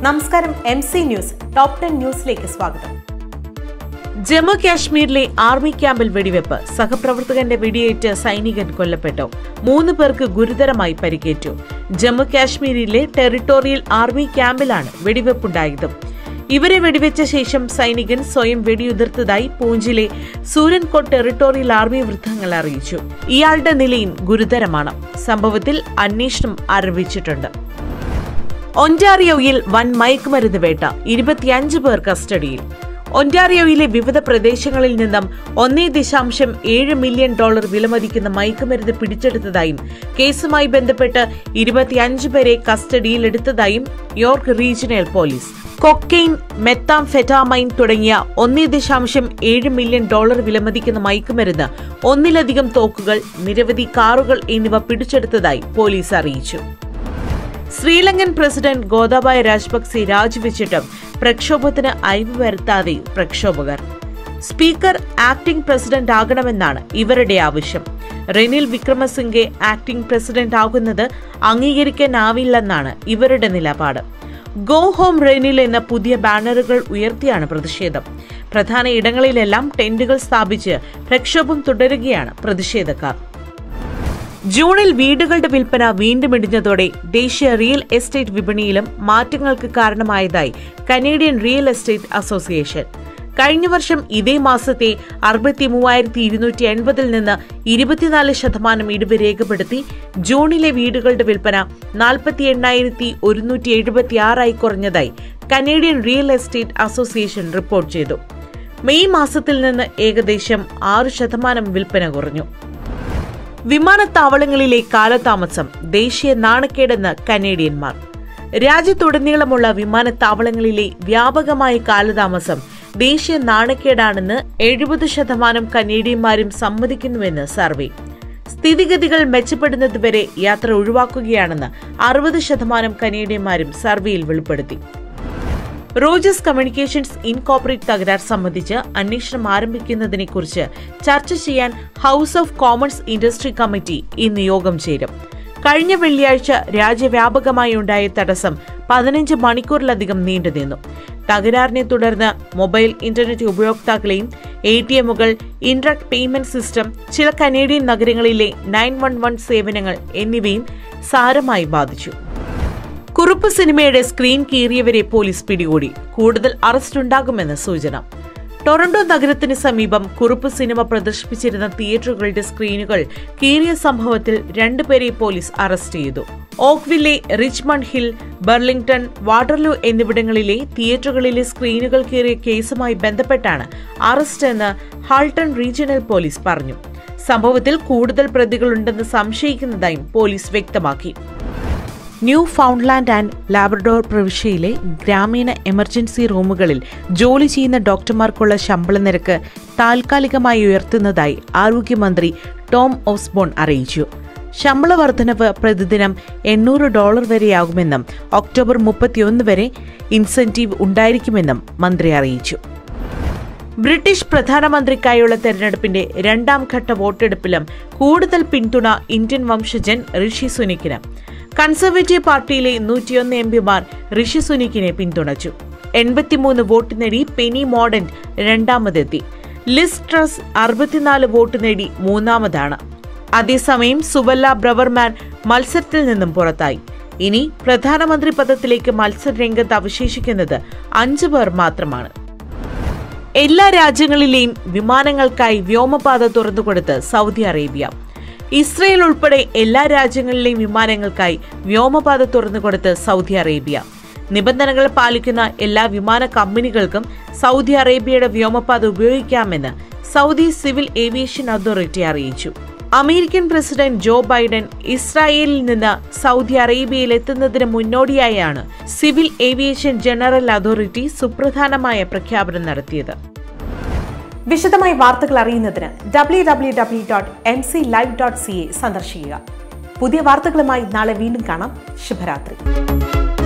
നമസ്കാരം M C news top ten ന്യൂസിലേക്ക് സ്വാഗതം ജമ്മു കാശ്മീരിലെ ആർമി ക്യാമ്പിൽ വെടിവെപ്പ് സഹപ്രവർത്തകന്റെ വെടിയേറ്റ് സൈനികൻ കൊല്ലപ്പെട്ടു മൂന്ന് പേർക്ക് ഗുരുതരമായി പരിക്കേറ്റു ജമ്മു കാശ്മീരിലെ ടെറിട്ടോറിയൽ ആർമി ക്യാമ്പിലാണ് വെടിവെപ്പുണ്ടായത് ഇവരെ വെടിവെച്ച ശേഷം സൈനികൻ സ്വയം വെടിയുതിർത്തതായി പൂഞ്ചിലെ സൂരൻകോട്ട് ടെറിട്ടോറിയൽ ആർമി വൃത്തങ്ങൾ അറിയിച്ചു ഇയാളുടെ നിലയും ഗുരുതരമാണ് സംഭവത്തിൽ അന്വേഷണം ആരംഭിച്ചിട്ടുണ്ട് ഒന്റാറിയോയിൽ വൻ മയക്കുമരുന്ന് വേട്ട ഇരുപത്തിയഞ്ച് പേർ കസ്റ്റഡിയിൽ ഒന്റാറിയോയിലെ വിവിധ പ്രദേശങ്ങളിൽ നിന്നും ഒന്നേ ദശാംശം ഏഴ് മില്യൺ ഡോളർ വിലമതിക്കുന്ന മയക്കുമരുന്ന് പിടിച്ചെടുത്തതായും കേസുമായി ബന്ധപ്പെട്ട് ഇരുപത്തിയഞ്ച് പേരെ കസ്റ്റഡിയിലെടുത്തതായും York regional police cocaine methamphetamine തുടങ്ങിയ ഒന്നേ ദശാംശം ഏഴ് മില്യൺ ഡോളർ വിലമതിക്കുന്ന മയക്കുമരുന്ന് ഒന്നിലധികം തോക്കുകൾ നിരവധി കാറുകൾ എന്നിവ പിടിച്ചെടുത്തതായി പോലീസ് അറിയിച്ചു ശ്രീലങ്കൻ പ്രസിഡന്റ് ഗോതബായ രാജപക്സെ രാജിവെച്ചിട്ടും പ്രക്ഷോഭത്തിന് അയവ് വരുത്താതെ പ്രക്ഷോഭകർ സ്പീക്കർ ആക്ടിംഗ് പ്രസിഡന്റ് ആകണമെന്നാണ് ഇവരുടെ ആവശ്യം റെനിൽ വിക്രമസിംഗെ ആക്ടിംഗ് പ്രസിഡന്റ് ആകുന്നത് അംഗീകരിക്കാനാവില്ലെന്നാണ് ഇവരുടെ നിലപാട് ഗോ ഹോം റെനിൽ എന്ന പുതിയ ബാനറുകൾ ഉയർത്തിയാണ് പ്രതിഷേധം പ്രധാന ഇടങ്ങളിലെല്ലാം ടെന്റുകൾ സ്ഥാപിച്ച് പ്രക്ഷോഭം തുടരുകയാണ് പ്രതിഷേധക്കാർ ജൂണിൽ വീടുകളുടെ വിൽപ്പന വീണ്ടും ഇടിഞ്ഞതോടെ ദേശീയ റിയൽ എസ്റ്റേറ്റ് വിപണിയിലും മാറ്റങ്ങൾക്ക് കാരണമായതായി കനേഡിയൻ റിയൽ എസ്റ്റേറ്റ് അസോസിയേഷൻ കഴിഞ്ഞ വർഷം ഇതേ മാസത്തെ അറുപത്തി മൂവായിരത്തി ഇരുന്നൂറ്റി എൺപതിൽ നിന്ന് ഇരുപത്തിനാല് ശതമാനം ഇടിവ് രേഖപ്പെടുത്തി ജൂണിലെ വീടുകളുടെ വിൽപ്പന നാൽപ്പത്തി എണ്ണായിരത്തി ഒരുന്നൂറ്റി എഴുപത്തി ആറായി കുറഞ്ഞതായി Canadian real estate association report ചെയ്തു മെയ് മാസത്തിൽ നിന്ന് ഏകദേശം ആറ് ശതമാനം വിൽപ്പന കുറഞ്ഞു വിമാനത്താവളങ്ങളിലെ കാലതാമസം ദേശീയ നാണക്കേടെന്ന് കനേഡിയന്മാർ രാജ്യത്തുടനീളമുള്ള വിമാനത്താവളങ്ങളിലെ വ്യാപകമായ കാലതാമസം ദേശീയ നാണക്കേടാണെന്ന് എഴുപത് ശതമാനം കനേഡിയന്മാരും സമ്മതിക്കുന്നുവെന്ന് സർവേ സ്ഥിതിഗതികൾ മെച്ചപ്പെടുന്നതുവരെ യാത്ര ഒഴിവാക്കുകയാണെന്ന് അറുപത് ശതമാനം കനേഡിയന്മാരും സർവേയിൽ വെളിപ്പെടുത്തി റോജസ് കമ്മ്യൂണിക്കേഷൻസ് ഇൻകോപ്പറേറ്റ് തകരാർ സംബന്ധിച്ച് അന്വേഷണം ആരംഭിക്കുന്നതിനെക്കുറിച്ച് ചർച്ച ചെയ്യാൻ House of Commons industry committee ഇന്ന് യോഗം ചേരും കഴിഞ്ഞ വെള്ളിയാഴ്ച രാജ്യവ്യാപകമായി ഉണ്ടായ തടസ്സം പതിനഞ്ച് മണിക്കൂറിലധികം നീണ്ടുനിന്നു തകരാറിനെ തുടർന്ന് മൊബൈൽ ഇന്റർനെറ്റ് ഉപയോക്താക്കളെയും എ ടി എമ്മുകൾ ഇൻട്രാക്ട് പേയ്മെന്റ് സിസ്റ്റം ചില കനേഡിയൻ നഗരങ്ങളിലെ നയൻ വൺ വൺ സേവനങ്ങൾ എന്നിവയും സാരമായി ബാധിച്ചു കുറുപ്പ് സിനിമയുടെ സ്ക്രീൻ കീറിയവരെ പോലീസ് പിടികൂടി കൂടുതൽ അറസ്റ്റ് ഉണ്ടാകുമെന്ന് സൂചന ടൊറന്റോ നഗരത്തിന് സമീപം കുറുപ്പ് സിനിമ പ്രദർശിപ്പിച്ചിരുന്ന തിയേറ്ററുകളുടെ സ്ക്രീനുകൾ കീറിയ സംഭവത്തിൽ രണ്ടുപേരെ പോലീസ് അറസ്റ്റ് ചെയ്തു Oakville Richmond Hill Burlington Waterloo എന്നിവിടങ്ങളിലെ തിയേറ്ററുകളിലെ സ്ക്രീനുകൾ കീറിയ കേസുമായി ബന്ധപ്പെട്ടാണ് അറസ്റ്റ് എന്ന് ഹാൾട്ടൺ റീജിയണൽ പോലീസ് പറഞ്ഞു സംഭവത്തിൽ കൂടുതൽ പ്രതികളുണ്ടെന്ന് സംശയിക്കുന്നതായും പോലീസ് വ്യക്തമാക്കി ന്യൂ ഫൗണ്ട്ലാൻഡ് ആൻഡ് ലാബ്രഡോർ പ്രവിശ്യയിലെ ഗ്രാമീണ എമർജൻസി റൂമുകളിൽ ജോലി ചെയ്യുന്ന ഡോക്ടർമാർക്കുള്ള ശമ്പള നിരക്ക് താൽക്കാലികമായി ഉയർത്തുന്നതായി ആരോഗ്യമന്ത്രി ടോം ഓസ്ബോൺ അറിയിച്ചു ശമ്പള വർധനവ് പ്രതിദിനം എണ്ണൂറ് ഡോളർ വരെയാകുമെന്നും ഒക്ടോബർ മുപ്പത്തിയൊന്ന് വരെ ഇൻസെന്റീവ് ഉണ്ടായിരിക്കുമെന്നും മന്ത്രി അറിയിച്ചു ബ്രിട്ടീഷ് പ്രധാനമന്ത്രിക്കായുള്ള തെരഞ്ഞെടുപ്പിന്റെ രണ്ടാം ഘട്ട വോട്ടെടുപ്പിലും കൂടുതൽ പിന്തുണ ഇന്ത്യൻ വംശജൻ ഋഷി സുനിക്കിന് കൺസർവേറ്റീവ് പാർട്ടിയിലെ നൂറ്റിയൊന്ന് എം പിമാർ ഋഷി സുനിക്കിനെ പിന്തുണച്ചു എൺപത്തിമൂന്ന് വോട്ട് നേടി പെനി മോഡന്റ് രണ്ടാമതെത്തി ലിസ് ട്രസ് അറുപത്തിനാല് വോട്ട് നേടി മൂന്നാമതാണ് അതേസമയം സുബല്ല ബ്രവർമാൻ മത്സരത്തിൽ നിന്നും പുറത്തായി ഇനി പ്രധാനമന്ത്രി പദത്തിലേക്ക് മത്സര രംഗത്ത് അവശേഷിക്കുന്നത് അഞ്ചു പേർ മാത്രമാണ് എല്ലാ രാജ്യങ്ങളിലെയും വിമാനങ്ങൾക്കായി വ്യോമപാത തുറന്നുകൊടുത്ത് സൗദി അറേബ്യ ഇസ്രയേൽ ഉൾപ്പെടെ എല്ലാ രാജ്യങ്ങളിലെയും വിമാനങ്ങൾക്കായി വ്യോമപാത തുറന്നുകൊടുത്ത് സൗദി അറേബ്യ നിബന്ധനകൾ പാലിക്കുന്ന എല്ലാ വിമാന കമ്പനികൾക്കും സൗദി അറേബ്യയുടെ വ്യോമപാത ഉപയോഗിക്കാമെന്ന് സൗദി സിവിൽ ഏവിയേഷൻ അതോറിറ്റി അറിയിച്ചു അമേരിക്കൻ പ്രസിഡന്റ് ജോ ബൈഡൻ ഇസ്രായേലിൽ നിന്ന് സൗദി അറേബ്യയിൽ എത്തുന്നതിന് മുന്നോടിയായാണ് സിവിൽ ഏവിയേഷൻ ജനറൽ അതോറിറ്റി സുപ്രധാനമായ പ്രഖ്യാപനം നടത്തിയത് വിശദമായി വാർത്തകൾ അറിയുന്നതിന് W W W dot M C live dot C A സന്ദർശിക്കുക പുതിയ വാർത്തകളുമായി നാളെ വീണ്ടും കാണാം ശുഭരാത്രി